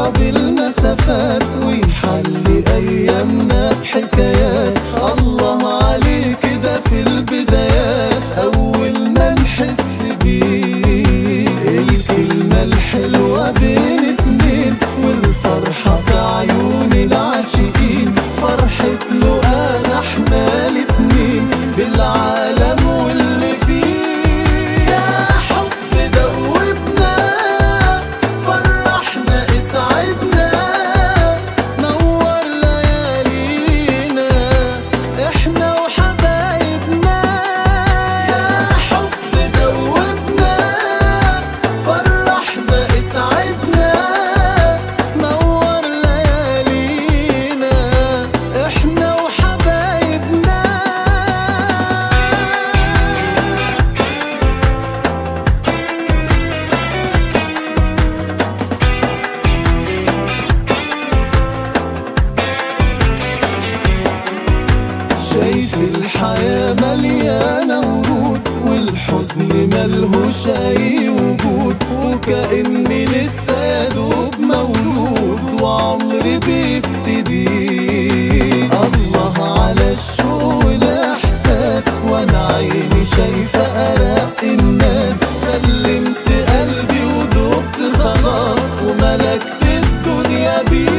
يقرب المسافات ويحلي أيامنا بحكايات الله عليك ده في البدايات أول ما نحس بيه الكلمة الحلوة بين اتنين والفرحة في عيون العاشقين فرحة له أنا احنا الاتنين بالعالم واللي فيه يا حب دوبنا فرحنا اسعدنا نور ليالينا احنا وحبايبنا يا حب دوبنا فرحنا اسعدنا نور ليالينا احنا وحبايبنا شايف الحياة مليانة ورود والحزن ملهوش أي وجود وكأني لسه يا دوب مولود وعمري بيبتدي الله على الشوق والإحساس وأنا عيني شايفة أرق الناس سلمت قلبي ودوبت خلاص وملكت الدنيا بيه